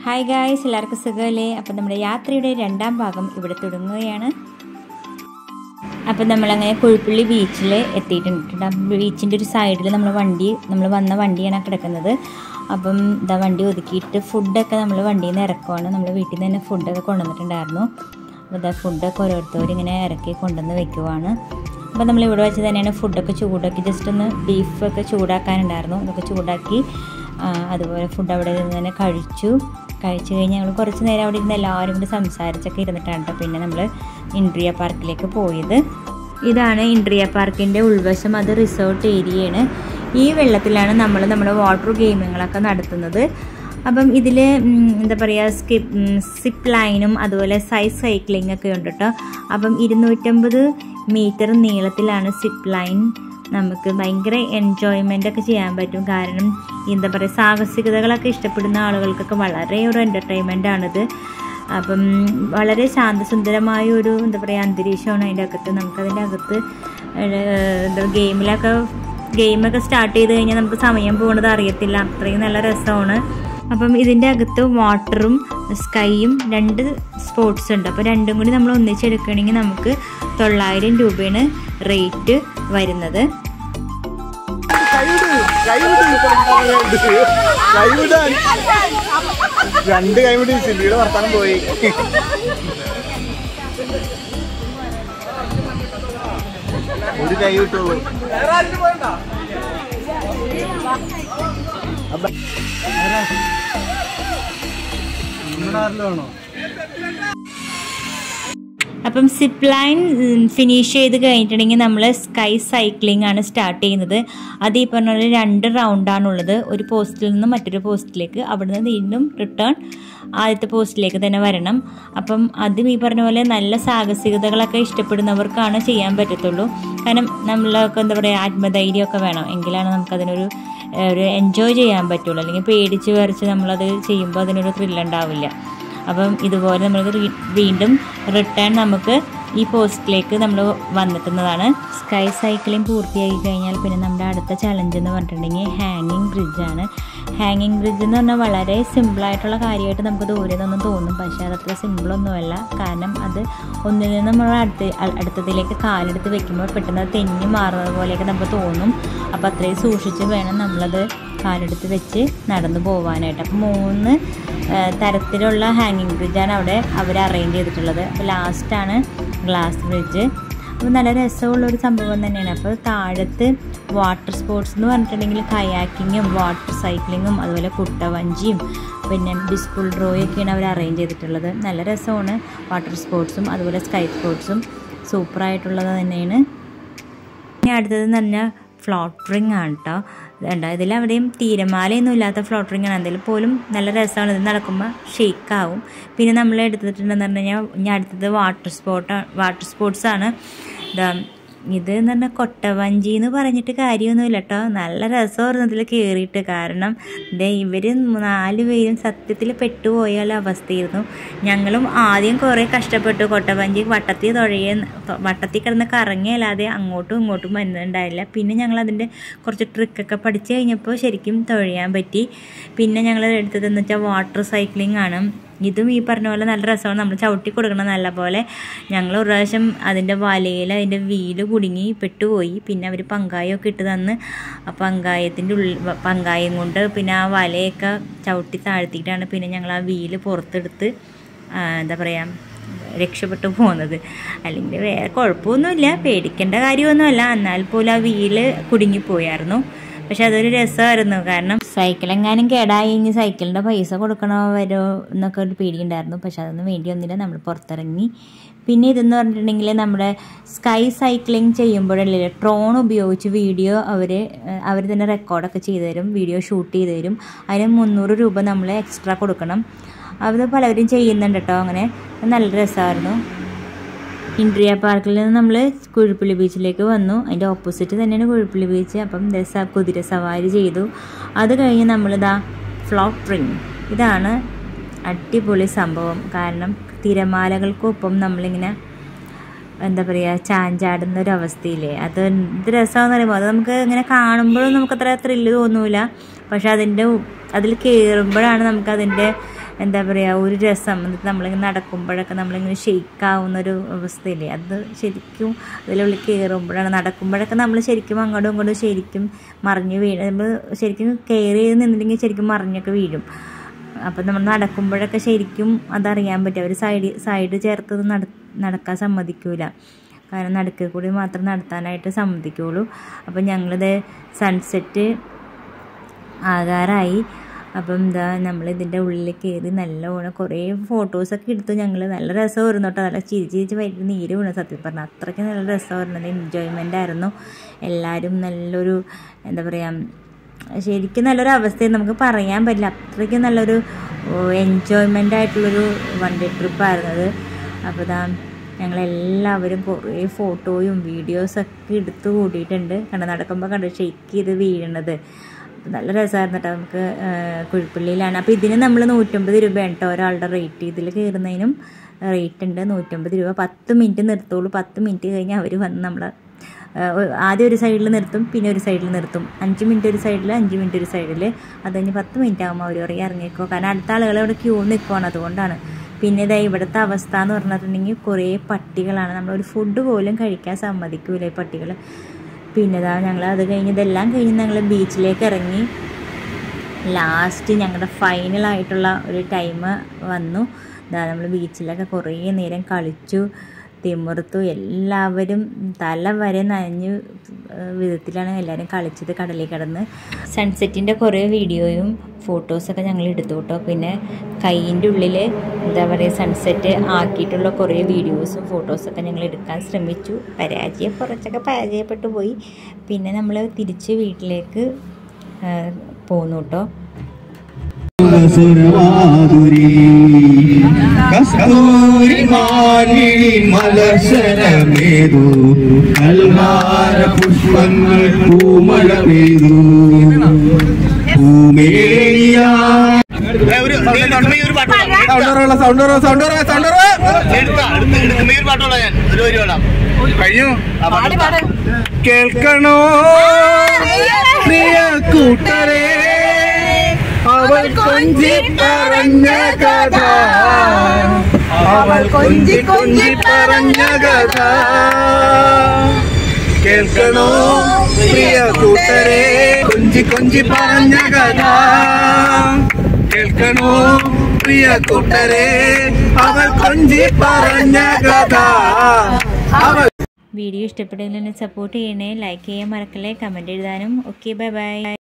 Hi guys എല്ലാവർക്കും സുഖമല്ലേ അപ്പം നമ്മുടെ യാത്രയുടെ രണ്ടാം ഭാഗം ഇവിടെ തുടങ്ങുകയാണ് അപ്പം നമ്മളങ്ങനെ കുഴിപ്പള്ളി ബീച്ചിൽ എത്തിയിട്ടുണ്ട് ബീച്ചിൻ്റെ ഒരു സൈഡിൽ നമ്മൾ വണ്ടി നമ്മൾ വന്ന വണ്ടിയാണ് കിടക്കുന്നത് അപ്പം ഇതാ വണ്ടി ഒതുക്കിയിട്ട് ഫുഡൊക്കെ നമ്മൾ വണ്ടിയിൽ നിന്ന് ഇറക്കുവാണ് നമ്മൾ വീട്ടിൽ നിന്ന് തന്നെ ഫുഡൊക്കെ കൊണ്ടുവന്നിട്ടുണ്ടായിരുന്നു അപ്പോൾ ഇതാ ഫുഡൊക്കെ ഓരോരുത്തരും ഇങ്ങനെ ഇറക്കി കൊണ്ടുവന്ന് വെക്കുവാണ് അപ്പോൾ നമ്മൾ ഇവിടെ വെച്ച് തന്നെയാണ് ഫുഡൊക്കെ ചൂടാക്കി ജസ്റ്റ് ഒന്ന് ബീഫൊക്കെ ചൂടാക്കാനുണ്ടായിരുന്നു അതൊക്കെ ചൂടാക്കി ആ, അതുപോലെ ഫുഡ് അവിടെ നിന്ന് തന്നെ കഴിച്ചു കഴിച്ചു കഴിഞ്ഞ് ഞങ്ങൾ കുറച്ച് നേരം അവിടെ ഇരുന്ന് എല്ലാവരും കൂടി സംസാരിച്ചൊക്കെ ഇരുന്നിട്ടാണ് കേട്ടോ പിന്നെ നമ്മൾ ഇൻട്രിയ പാർക്കിലേക്ക് പോയത് ഇതാണ് ഇൻട്രിയ പാർക്കിൻ്റെ ഉൾവശം അത് റിസോർട്ട് ഏരിയയാണ് ഈ വെള്ളത്തിലാണ് നമ്മൾ നമ്മുടെ വാട്ടർ ഗെയിമുകളൊക്കെ നടത്തുന്നത് അപ്പം ഇതിൽ എന്താ പറയുക സ്കിപ്പ് സിപ്പ് ലൈനും അതുപോലെ സൈസ് സൈക്ലിംഗ് ഒക്കെ ഉണ്ട് കേട്ടോ അപ്പം ഇരുന്നൂറ്റമ്പത് മീറ്റർ നീളത്തിലാണ് സിപ്പ് ലൈൻ നമുക്ക് ഭയങ്കര എൻജോയ്മെൻ്റ് ഒക്കെ ചെയ്യാൻ പറ്റും കാരണം എന്താ പറയുക സാഹസികതകളൊക്കെ ഇഷ്ടപ്പെടുന്ന ആളുകൾക്കൊക്കെ വളരെ ഒരു എൻ്റർടൈൻമെൻ്റ് ആണിത് അപ്പം വളരെ ശാന്തസുന്ദരമായ ഒരു എന്താ പറയുക അന്തരീക്ഷമാണ് അതിൻ്റെ അകത്ത് നമുക്കതിൻ്റെ അകത്ത് ഏഹ്, എന്താ ഗെയിമിലൊക്കെ ഗെയിമൊക്കെ സ്റ്റാർട്ട് ചെയ്ത് കഴിഞ്ഞാൽ നമുക്ക് സമയം പോകുന്നത് അറിയത്തില്ല അത്രയും നല്ല രസമാണ് അപ്പം ഇതിൻ്റെ അകത്ത് വാട്ടറും സ്കൈയും രണ്ട് സ്പോർട്സ് ഉണ്ട് അപ്പോൾ രണ്ടും കൂടി നമ്മൾ ഒന്നിച്ചെടുക്കുകയാണെങ്കിൽ നമുക്ക് തൊള്ളായിരം രൂപയാണ് റേറ്റ് വരുന്നത് കൈവിടാൻ രണ്ട് കൈവിടി സില്ലിയുടെ വർത്താനം പോയി ഒരു കൈ വിട്ടുള്ളൂ ആണോ അപ്പം സിപ്പ് ലൈൻ ഫിനിഷ് ചെയ്ത് കഴിഞ്ഞിട്ടുണ്ടെങ്കിൽ നമ്മൾ സ്കൈ സൈക്ലിംഗ് ആണ് സ്റ്റാർട്ട് ചെയ്യുന്നത് അത് ഈ പറഞ്ഞ പോലെ രണ്ട് റൗണ്ടാണുള്ളത് ഒരു പോസ്റ്റിൽ നിന്ന് മറ്റൊരു പോസ്റ്റിലേക്ക് അവിടുന്ന് വീണ്ടും റിട്ടേൺ ആദ്യത്തെ പോസ്റ്റിലേക്ക് തന്നെ വരണം അപ്പം അതും ഈ പറഞ്ഞ പോലെ നല്ല സാഹസികതകളൊക്കെ ഇഷ്ടപ്പെടുന്നവർക്കാണ് ചെയ്യാൻ പറ്റത്തുള്ളൂ കാരണം നമ്മളൊക്കെ എന്താ പറയുക ആത്മധൈര്യമൊക്കെ വേണം എങ്കിലാണ് നമുക്കതിനൊരു ഏഹ്, ഒരു എൻജോയ് ചെയ്യാൻ പറ്റുള്ളൂ അല്ലെങ്കിൽ പേടിച്ച് വരച്ച് നമ്മളത് ചെയ്യുമ്പോൾ അതിനൊരു ത്രില്ലുണ്ടാവില്ല അപ്പം ഇതുപോലെ നമ്മൾ വീണ്ടും റിട്ടേൺ നമുക്ക് ഈ പോസ്റ്റിലേക്ക് നമ്മൾ വന്നെത്തുന്നതാണ് സ്കൈ സൈക്ലിംഗ് പൂർത്തിയാക്കി കഴിഞ്ഞാൽ പിന്നെ നമ്മുടെ അടുത്ത ചലഞ്ച് എന്ന് പറഞ്ഞിട്ടുണ്ടെങ്കിൽ ഹാങ്ങിങ് ബ്രിഡ്ജാണ് ഹാങ്ങിങ് ബ്രിഡ്ജ് എന്ന് പറഞ്ഞാൽ വളരെ സിമ്പിളായിട്ടുള്ള കാര്യമായിട്ട് നമുക്ക് ദൂരെ നിന്നൊന്നും തോന്നും പക്ഷേ അതത്ര സിമ്പിളൊന്നുമല്ല കാരണം അത് ഒന്നിൽ നിന്ന് നമ്മൾ അടുത്ത് അ- അടുത്തതിലേക്ക് കാലെടുത്ത് വെക്കുമ്പോൾ പെട്ടെന്ന് അത് തെന്നി മാറുന്നത് പോലെയൊക്കെ നമുക്ക് തോന്നും അപ്പോൾ അത്രയും സൂക്ഷിച്ച് വേണം നമ്മളത് കാലെടുത്ത് വെച്ച് നടന്നു പോകാനായിട്ട് അപ്പോൾ മൂന്ന് ആ, തരത്തിലുള്ള ഹാങ്ങിങ് ബ്രിഡ്ജാണ് അവിടെ അവർ അറേഞ്ച് ചെയ്തിട്ടുള്ളത് അപ്പോൾ ലാസ്റ്റാണ് ഗ്ലാസ് ബ്രിഡ്ജ് അപ്പോൾ നല്ല രസമുള്ള ഒരു സംഭവം തന്നെയാണ് അപ്പോൾ താഴത്ത് വാട്ടർ സ്പോർട്സ് എന്ന് പറഞ്ഞിട്ടുണ്ടെങ്കിൽ കയാക്കിങ്ങും വാട്ടർ സൈക്ലിങ്ങും അതുപോലെ കുട്ടവഞ്ചിയും പിന്നെ ഡിസ്കുൾ ഡ്രോയൊക്കെയാണ് അവർ അറേഞ്ച് ചെയ്തിട്ടുള്ളത് നല്ല രസമാണ് വാട്ടർ സ്പോർട്സും അതുപോലെ സ്കൈ സ്പോർട്സും സൂപ്പറായിട്ടുള്ളത് തന്നെയാണ് ഇനി അടുത്തത് തന്നെ ഫ്ലോട്ടറിങ് ആണ് കേട്ടോ വേണ്ട ഇതിൽ അവിടെയും തീരമാലയൊന്നും ഇല്ലാത്ത ഫ്ലോട്ടറിങ് ആണ് എന്തെങ്കിലും പോലും നല്ല രസമാണ് ഇത് നടക്കുമ്പോൾ ഷെയ്ക്കാവും പിന്നെ നമ്മൾ എടുത്തിട്ടുണ്ടെന്ന് പറഞ്ഞു കഴിഞ്ഞാൽ ഇനി അടുത്തത് വാട്ടർ സ്പോർട്ട് വാട്ടർ സ്പോർട്സ് ആണ് ഇതാ ഇത് എന്ന് പറഞ്ഞാൽ കൊട്ടവഞ്ചി എന്ന് പറഞ്ഞിട്ട് കാര്യമൊന്നുമില്ല കേട്ടോ നല്ല രസമായിരുന്നു ഇതിൽ കയറിയിട്ട് കാരണം ദേ ഇവർ നാല് പേരും സത്യത്തിൽ പെട്ടുപോയ അവസ്ഥയായിരുന്നു ഞങ്ങളും ആദ്യം കുറേ കഷ്ടപ്പെട്ടു കൊട്ടവഞ്ചി വട്ടത്തിൽ തുഴയ വട്ടത്തിൽ കിടന്ന് കറങ്ങിയല്ലാതെ അങ്ങോട്ടും ഇങ്ങോട്ടും വരുന്നുണ്ടായില്ല പിന്നെ ഞങ്ങൾ അതിൻ്റെ കുറച്ച് ട്രിക്കൊക്കെ പഠിച്ചു കഴിഞ്ഞപ്പോൾ ശരിക്കും തുഴയാൻ പറ്റി പിന്നെ ഞങ്ങൾ എടുത്തതെന്ന് വെച്ചാൽ വാട്ടർ സൈക്ലിംഗ് ആണ് ഇതും ഈ പറഞ്ഞ പോലെ നല്ല രസമാണ് നമ്മൾ ചവിട്ടി കൊടുക്കണം നല്ല പോലെ ഞങ്ങൾ ഒരു പ്രാവശ്യം അതിൻ്റെ വലയിൽ അതിൻ്റെ വീല് കുടുങ്ങി പെട്ടുപോയി പിന്നെ അവർ പങ്കായമൊക്കെ ഇട്ട് തന്ന് ആ പങ്കായത്തിൻ്റെ ഉള്ളിൽ പങ്കായം കൊണ്ട് പിന്നെ ആ വലയൊക്കെ ചവിട്ടി താഴ്ത്തിയിട്ടാണ് പിന്നെ ഞങ്ങൾ ആ വീല് പുറത്തെടുത്ത് ആ, എന്താ പറയുക രക്ഷപ്പെട്ടു പോകുന്നത് അല്ലെങ്കിൽ വേറെ കുഴപ്പമൊന്നുമില്ല പേടിക്കേണ്ട കാര്യമൊന്നുമല്ല എന്നാൽ പോലും ആ വീല് കുടുങ്ങിപ്പോയായിരുന്നു പക്ഷെ അതൊരു രസമായിരുന്നു കാരണം സൈക്കിൾ എങ്ങാനും കേടായി കഴിഞ്ഞ് സൈക്കിളിൻ്റെ പൈസ കൊടുക്കണോ വരോ എന്നൊക്കെ ഒരു പേടിയുണ്ടായിരുന്നു പക്ഷെ അതൊന്നും വേണ്ടി വന്നില്ല നമ്മൾ പുറത്തിറങ്ങി പിന്നെ ഇതെന്ന് പറഞ്ഞിട്ടുണ്ടെങ്കിൽ നമ്മുടെ സ്കൈ സൈക്ലിംഗ് ചെയ്യുമ്പോഴല്ലേ ട്രോൺ ഉപയോഗിച്ച് വീഡിയോ അവർ അവർ തന്നെ റെക്കോർഡൊക്കെ ചെയ്തു തരും വീഡിയോ ഷൂട്ട് ചെയ്ത് തരും അതിന് മുന്നൂറ് രൂപ നമ്മൾ എക്സ്ട്രാ കൊടുക്കണം അത് പലവരും ചെയ്യുന്നുണ്ട് കേട്ടോ അങ്ങനെ അത് നല്ല രസമായിരുന്നു ഇൻട്രിയ പാർക്കിൽ നിന്ന് നമ്മൾ കുഴിപ്പള്ളി ബീച്ചിലേക്ക് വന്നു അതിൻ്റെ ഓപ്പോസിറ്റ് തന്നെയാണ് കുഴിപ്പള്ളി ബീച്ച് അപ്പം രസ കുതിര സവാരി ചെയ്തു അത് കഴിഞ്ഞ് നമ്മളിതാ ഫ്ലോട്ടറിങ് ഇതാണ് അടിപൊളി സംഭവം കാരണം തിരമാലകൾക്കൊപ്പം നമ്മളിങ്ങനെ എന്താ പറയുക ചാഞ്ചാടുന്ന ഒരു അവസ്ഥയില്ലേ അത് എന്ത് രസമാണെന്ന് പറയുമ്പോൾ അത് നമുക്ക് ഇങ്ങനെ കാണുമ്പോഴും നമുക്ക് അത്ര ത്രില്ല് തോന്നൂല പക്ഷെ അതിൻ്റെ അതിൽ കയറുമ്പോഴാണ് നമുക്കതിൻ്റെ എന്താ പറയുക ഒരു രസം എന്നിട്ട് നമ്മളിങ്ങനെ നടക്കുമ്പോഴൊക്കെ നമ്മളിങ്ങനെ ഷെയ്ക്കാവുന്ന ഒരു അവസ്ഥയില്ലേ അത് ശരിക്കും അതിലുള്ളിൽ കയറുമ്പോഴാണ് നടക്കുമ്പോഴൊക്കെ നമ്മൾ ശരിക്കും അങ്ങോട്ടും ഇങ്ങോട്ടും ശരിക്കും മറിഞ്ഞ് വീഴ നമ്മൾ ശരിക്കും കെയർ ചെയ്ത് നിന്നില്ലെങ്കിൽ ശരിക്കും മറിഞ്ഞൊക്കെ വീഴും അപ്പം നമ്മൾ നടക്കുമ്പോഴൊക്കെ ശരിക്കും അതറിയാൻ പറ്റും അവർ സൈഡ് സൈഡ് ചേർത്ത് നട നടക്കാൻ സമ്മതിക്കൂല കാരണം നടുക്കിൽ കൂടി മാത്രം നടത്താനായിട്ട് സമ്മതിക്കുള്ളൂ അപ്പം ഞങ്ങളിത് സൺസെറ്റ് ആകാറായി അപ്പം എന്താ നമ്മൾ ഇതിൻ്റെ ഉള്ളിൽ കയറി നല്ലോണം കുറേ ഫോട്ടോസൊക്കെ എടുത്തു ഞങ്ങൾ നല്ല രസമായിരുന്നു കേട്ടോ നല്ല ചിരി ചിരിച്ച് വൈകിട്ട് നീര് വീണു സത്യം പറഞ്ഞാൽ അത്രയ്ക്ക് നല്ല രസമായിരുന്നു എൻജോയ്മെൻ്റ് ആയിരുന്നു എല്ലാവരും നല്ലൊരു എന്താ പറയുക ശരിക്കും നല്ലൊരു അവസ്ഥയാണ് നമുക്ക് പറയാൻ പറ്റില്ല അത്രയ്ക്ക് നല്ലൊരു എൻജോയ്മെൻ്റ് ആയിട്ടുള്ളൊരു വൺ ഡേ ട്രിപ്പായിരുന്നത് അപ്പോൾ ഇതാ ഞങ്ങളെല്ലാവരും കുറേ ഫോട്ടോയും വീഡിയോസൊക്കെ എടുത്തു കൂട്ടിയിട്ടുണ്ട് കണ്ട നടക്കുമ്പോൾ കണ്ട് ഷെയ്ക്ക് ചെയ്ത് വീഴുന്നത് നല്ല രസമായിരുന്നു കേട്ടോ നമുക്ക് കുഴിപ്പള്ളിയിലാണ് അപ്പോൾ ഇതിന് നമ്മൾ നൂറ്റമ്പത് രൂപയാണ് കേട്ടോ ഒരാളുടെ റേറ്റ് ഇതിൽ കയറുന്നതിനും റേറ്റ് ഉണ്ട് നൂറ്റമ്പത് രൂപ പത്ത് മിനിറ്റ് നിർത്തുള്ളൂ പത്ത് മിനിറ്റ് കഴിഞ്ഞ് അവർ വന്ന് നമ്മളെ ആദ്യം ഒരു സൈഡിൽ നിർത്തും പിന്നെ ഒരു സൈഡിൽ നിർത്തും അഞ്ച് മിനിറ്റ് ഒരു സൈഡിൽ അഞ്ച് മിനിറ്റ് ഒരു സൈഡിൽ അത് കഴിഞ്ഞ് പത്ത് മിനിറ്റ് ആകുമ്പോൾ അവർ പറയും ഇറങ്ങിക്കോ കാരണം അടുത്ത ആളുകൾ ഇവിടെ ക്യൂ നിൽക്കുവാണ് അതുകൊണ്ടാണ് പിന്നെ ഇതാ ഇവിടുത്തെ അവസ്ഥ എന്ന് പറഞ്ഞിട്ടുണ്ടെങ്കിൽ കുറേ പട്ടികളാണ് നമ്മളൊരു ഫുഡ് പോലും കഴിക്കാൻ സമ്മതിക്കൂല ഈ പട്ടികൾ പിന്നെ ഇതാ ഞങ്ങൾ അത് കഴിഞ്ഞ് ഇതെല്ലാം കഴിഞ്ഞ് ഞങ്ങൾ ബീച്ചിലേക്ക് ഇറങ്ങി ലാസ്റ്റ് ഞങ്ങളുടെ ഫൈനലായിട്ടുള്ള ഒരു ടൈം വന്നു ഇതാ നമ്മൾ ബീച്ചിലൊക്കെ കുറേ നേരം കളിച്ചു തിമിർത്തു എല്ലാവരും തല വരെ നനഞ്ഞു വിധത്തിലാണ് എല്ലാവരും കളിച്ചത് കടലിൽ കിടന്ന് സൺസെറ്റിൻ്റെ കുറേ വീഡിയോയും ഫോട്ടോസൊക്കെ ഞങ്ങൾ എടുത്തു കേട്ടോ പിന്നെ കൈയിൻ്റെ ഉള്ളിൽ എന്താ പറയുക സൺസെറ്റ് ആക്കിയിട്ടുള്ള കുറേ വീഡിയോസും ഫോട്ടോസൊക്കെ ഞങ്ങൾ എടുക്കാൻ ശ്രമിച്ചു പരാജയം കുറച്ചൊക്കെ പരാജയപ്പെട്ടു പോയി പിന്നെ നമ്മൾ തിരിച്ച് വീട്ടിലേക്ക് പോന്നു കേട്ടോ സുരമാധുരി കസ്തൂരി മാലിനി മലർശരമേതു കൽമാര പുഷ്പങ്ങൾ പൂമഴ പെയ്തു ഭൂമേരിയാ ഒരു നീ ഒരു പാട്ട് പാടാം. സൗണ്ട് സൗണ്ട് സൗണ്ട് എടുക്കാം, എടുത്ത് എടുത്ത് നീ ഒരു പാട്ട് പാടാം ഞാൻ ഒരു വരി പാടാം കഴിഞ്ഞു ആ, പാട്ട് പാടാം. കേൾക്കണോ പ്രിയ കൂട്ടരെ അവൾ കൊഞ്ചി പറഞ്ഞ കഥ അവൾ കൊഞ്ചി കൊഞ്ചി പറഞ്ഞ കഥ കേൾക്കണോ പ്രിയ കൂട്ടരെ കൊഞ്ചി കൊഞ്ചി പറഞ്ഞ കഥ കേൾക്കണോ പ്രിയ കൂട്ടരെ അവൾ കൊഞ്ചി പറഞ്ഞ കഥ അവൾ വീഡിയോ ഇഷ്ടപ്പെട്ടെങ്കിൽ എന്നെ സപ്പോർട്ട് ചെയ്യണേ ലൈക്ക് ചെയ്യാൻ മറക്കല്ലേ കമൻറ്റ് എഴുതാനും ഓക്കെ ബൈ ബൈ